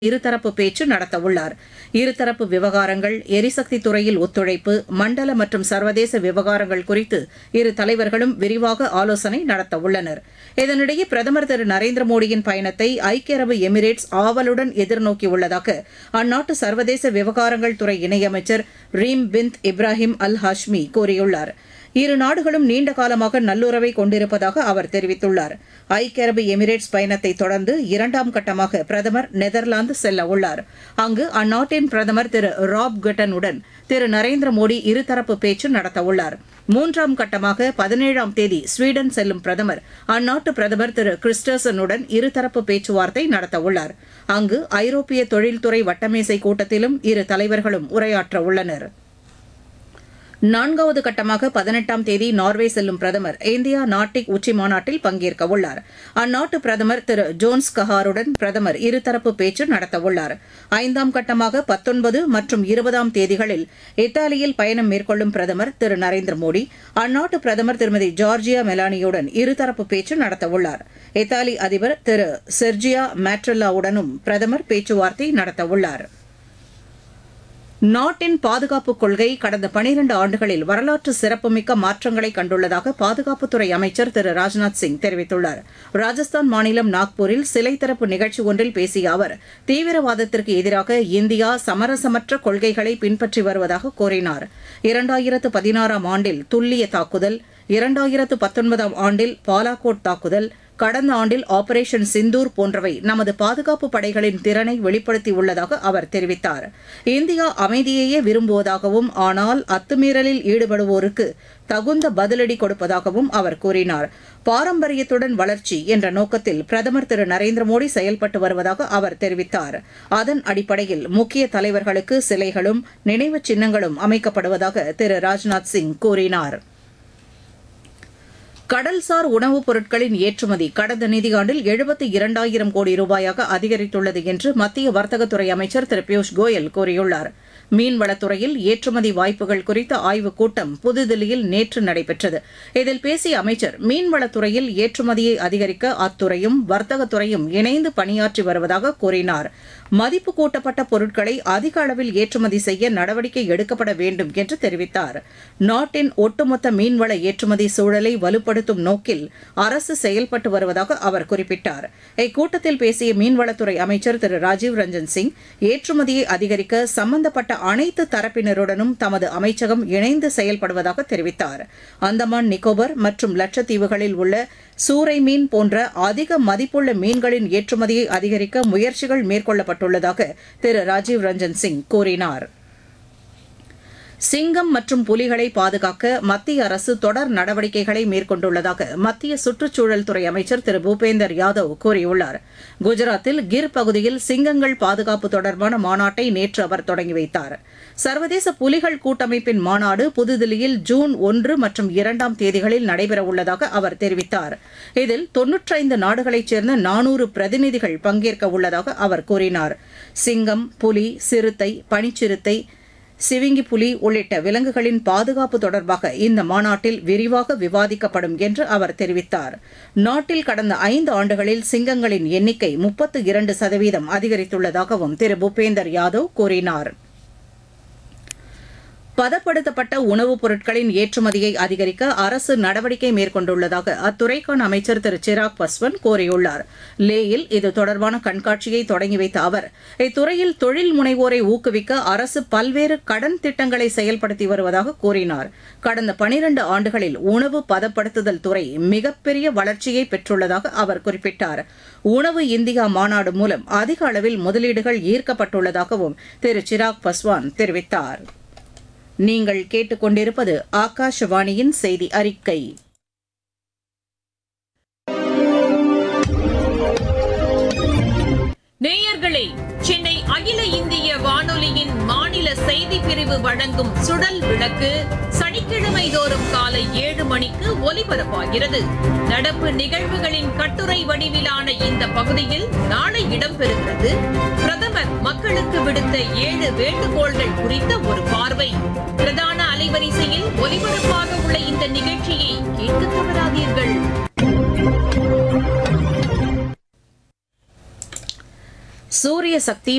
இருதரப்பு பேச்சு நடத்தவுள்ளார் இருதரப்பு விவகாரங்கள் எரிசக்தி துறையில் ஒத்துழைப்பு மண்டல மற்றும் சர்வதேச விவகாரங்கள் குறித்து இரு தலைவர்களும் விரிவாக ஆலோசனை நடத்தவுள்ளனர் இதனிடையே பிரதமர் திரு நரேந்திர மோடியின் பயணத்தை ஐக்கிய அரபு எமிரேட்ஸ் ஆவலுடன் எதிர்நோக்கியுள்ளதாக அந்நாட்டு சர்வதேச விவகாரங்கள் துறை இணையமைச்சர் ரீம் பிந்த் இப்ராஹிம் அல் ஹாஷ்மி கூறியுள்ளார் இரு நாடுகளும் நீண்ட காலமாக நல்லுறவை கொண்டிருப்பதாக அவர் தெரிவித்துள்ளார் ஐக்கிய அரபு எமிரேட்ஸ் பயணத்தை தொடர்ந்து இரண்டாம் கட்டமாக பிரதமர் நெதர்லாந்து செல்ல உள்ளார் அங்கு அந்நாட்டின் பிரதமர் திரு ராப் கட்டனுடன் திரு நரேந்திர மோடி இருதரப்பு பேச்சு நடத்தவுள்ளார் மூன்றாம் கட்டமாக பதினேழாம் தேதி ஸ்வீடன் செல்லும் பிரதமர் அந்நாட்டு பிரதமர் திரு கிறிஸ்டர்சனுடன் இருதரப்பு பேச்சுவார்த்தை நடத்தவுள்ளார் அங்கு ஐரோப்பிய தொழில்துறை வட்டமேசை கூட்டத்திலும் இரு தலைவர்களும் உரையாற்ற உள்ளனா் நான்காவது கட்டமாக பதினெட்டாம் தேதி நார்வே செல்லும் பிரதமர் இந்தியா நார்டிக் உச்சி மாநாட்டில் பங்கேற்க உள்ளார் அந்நாட்டு பிரதமர் திரு ஜோன்ஸ் கஹாருடன் பிரதமர் இருதரப்பு பேச்சு நடத்தவுள்ளார் ஐந்தாம் கட்டமாக பத்தொன்பது மற்றும் இருபதாம் தேதிகளில் இத்தாலியில் பயணம் மேற்கொள்ளும் பிரதமர் திரு நரேந்திர மோடி அந்நாட்டு பிரதமர் திருமதி ஜார்ஜியா மெலானியுடன் இருதரப்பு பேச்சு நடத்தவுள்ளார் இத்தாலி அதிபர் திரு செர்ஜியா மேட்ரல்லாவுடனும் பிரதமர் பேச்சுவார்த்தை நடத்தவுள்ளாா் நாட்டின் பாதுகாப்புக் கொள்கை கடந்த பனிரண்டு ஆண்டுகளில் வரலாற்று சிறப்புமிக்க மாற்றங்களை கண்டுள்ளதாக பாதுகாப்புத்துறை அமைச்சர் திரு ராஜ்நாத் சிங் தெரிவித்துள்ளார் ராஜஸ்தான் மாநிலம் நாக்பூரில் சிலை திறப்பு நிகழ்ச்சி ஒன்றில் பேசிய அவர் தீவிரவாதத்திற்கு எதிராக இந்தியா சமரசமற்ற கொள்கைகளை பின்பற்றி வருவதாக கூறினார் இரண்டாயிரத்து பதினாறாம் ஆண்டில் துல்லிய தாக்குதல் இரண்டாயிரத்து பத்தொன்பதாம் ஆண்டில் பாலாகோட் தாக்குதல் கடந்த ஆண்டில் ஆபரேஷன் சிந்தூர் போன்றவை நமது பாதுகாப்பு படைகளின் திறனை வெளிப்படுத்தியுள்ளதாக அவர் தெரிவித்தார் இந்தியா அமைதியையே விரும்புவதாகவும் ஆனால் அத்துமீறலில் ஈடுபடுவோருக்கு தகுந்த பதிலடி கொடுப்பதாகவும் அவர் கூறினார் பாரம்பரியத்துடன் வளர்ச்சி என்ற நோக்கத்தில் பிரதமர் திரு நரேந்திர மோடி செயல்பட்டு வருவதாக அவர் தெரிவித்தார் அதன் அடிப்படையில் முக்கிய தலைவர்களுக்கு சிலைகளும் நினைவுச் சின்னங்களும் அமைக்கப்படுவதாக திரு ராஜ்நாத் சிங் கூறினாா் கடல்சார் உணவுப் பொருட்களின் ஏற்றுமதி கடந்த நிதியாண்டில் எழுபத்தி இரண்டாயிரம் கோடி ரூபாயாக அதிகரித்துள்ளது என்று மத்திய வர்த்தகத்துறை அமைச்சர் திரு பியூஷ் கோயல் கூறியுள்ளார் மீன்வளத்துறையில் ஏற்றுமதி வாய்ப்புகள் குறித்த ஆய்வுக் கூட்டம் புதுதில்லியில் நேற்று நடைபெற்றது இதில் பேசிய அமைச்சர் மீன்வளத்துறையில் ஏற்றுமதியை அதிகரிக்க அத்துறையும் வர்த்தகத்துறையும் இணைந்து பணியாற்றி வருவதாக கூறினார் மதிப்பு கூட்டப்பட்ட பொருட்களை அதிக அளவில் ஏற்றுமதி செய்ய நடவடிக்கை எடுக்கப்பட வேண்டும் என்று தெரிவித்தார் நாட்டின் ஒட்டுமொத்த மீன்வள ஏற்றுமதி சூழலை வலுப்படுத்தும் நோக்கில் அரசு செயல்பட்டு வருவதாக அவர் குறிப்பிட்டார் இக்கூட்டத்தில் பேசிய மீன்வளத்துறை அமைச்சர் திரு ராஜீவ் ரஞ்சன் சிங் ஏற்றுமதியை அதிகரிக்க சம்பந்தப்பட்ட அனைத்து தரப்பினருடனும் தமது அமைச்சகம் இணைந்து செயல்படுவதாக தெரிவித்தார் அந்தமான் நிக்கோபர் மற்றும் லட்சத்தீவுகளில் உள்ள சூறை மீன் போன்ற அதிக மதிப்புள்ள மீன்களின் ஏற்றுமதியை அதிகரிக்க முயற்சிகள் மேற்கொள்ளப்பட்டுள்ளதாக திரு ராஜீவ் ரஞ்சன் சிங் கூறினார் சிங்கம் மற்றும் புலிகளை பாதுகாக்க மத்திய அரசு தொடர் நடவடிக்கைகளை மேற்கொண்டுள்ளதாக மத்திய சுற்றுச்சூழல் துறை அமைச்சர் திரு பூபேந்தர் யாதவ் கூறியுள்ளார் குஜராத்தில் கிர் பகுதியில் சிங்கங்கள் பாதுகாப்பு தொடர்பான மாநாட்டை நேற்று அவர் தொடங்கி வைத்தார் சர்வதேச புலிகள் கூட்டமைப்பின் மாநாடு புதுதில்லியில் ஜூன் ஒன்று மற்றும் இரண்டாம் தேதிகளில் நடைபெறவுள்ளதாக அவர் தெரிவித்தார் இதில் தொன்னூற்றைந்து நாடுகளைச் சேர்ந்த நானூறு பிரதிநிதிகள் பங்கேற்க உள்ளதாக அவர் கூறினார் சிங்கம் புலி சிறுத்தை பனிச்சிறுத்தை சிவிங்கி புலி உள்ளிட்ட விலங்குகளின் பாதுகாப்பு தொடர்பாக இந்த மாநாட்டில் விரிவாக விவாதிக்கப்படும் என்று அவர் தெரிவித்தார் நாட்டில் கடந்த ஐந்து ஆண்டுகளில் சிங்கங்களின் எண்ணிக்கை முப்பத்து இரண்டு சதவீதம் அதிகரித்துள்ளதாகவும் திரு பூபேந்தர் யாதவ் கூறினார் பதப்படுத்தப்பட்ட உணவுப் பொருட்களின் ஏற்றுமதியை அதிகரிக்க அரசு நடவடிக்கை மேற்கொண்டுள்ளதாக அத்துறைக்கான அமைச்சர் திரு சிராக் பஸ்வான் கூறியுள்ளார் லேயில் இது தொடர்பான கண்காட்சியை தொடங்கி வைத்த அவர் இத்துறையில் தொழில் முனைவோரை ஊக்குவிக்க அரசு பல்வேறு கடன் திட்டங்களை செயல்படுத்தி வருவதாக கூறினார் கடந்த பனிரண்டு ஆண்டுகளில் உணவு பதப்படுத்துதல் துறை மிகப்பெரிய வளர்ச்சியை பெற்றுள்ளதாக அவர் குறிப்பிட்டார் உணவு இந்தியா மாநாடு மூலம் அதிக அளவில் முதலீடுகள் ஈர்க்கப்பட்டுள்ளதாகவும் திரு சிராக் பஸ்வான் தெரிவித்தார் நீங்கள் கேட்டுக்கொண்டிருப்பது ஆகாஷவாணியின் செய்தி அறிக்கை நேயர்களே சென்னை அகில இந்திய வானொலியின் மாநில செய்தி பிரிவு வழங்கும் சுடல் விளக்கு சனிக்கிழமை தோறும் காலை ஏழு மணிக்கு ஒலிபரப்பாகிறது நடப்பு நிகழ்வுகளின் கட்டுரை வடிவிலான இந்த பகுதியில் நாளை இடம்பெறுகிறது பிரதமர் மக்களுக்கு விடுத்த ஏழு வேண்டுகோள்கள் குறித்த ஒரு பார்வை பிரதான அலைவரிசையில் ஒலிபரப்பாக உள்ள இந்த நிகழ்ச்சியை கேட்க தவறாதீர்கள் சூரிய சக்தி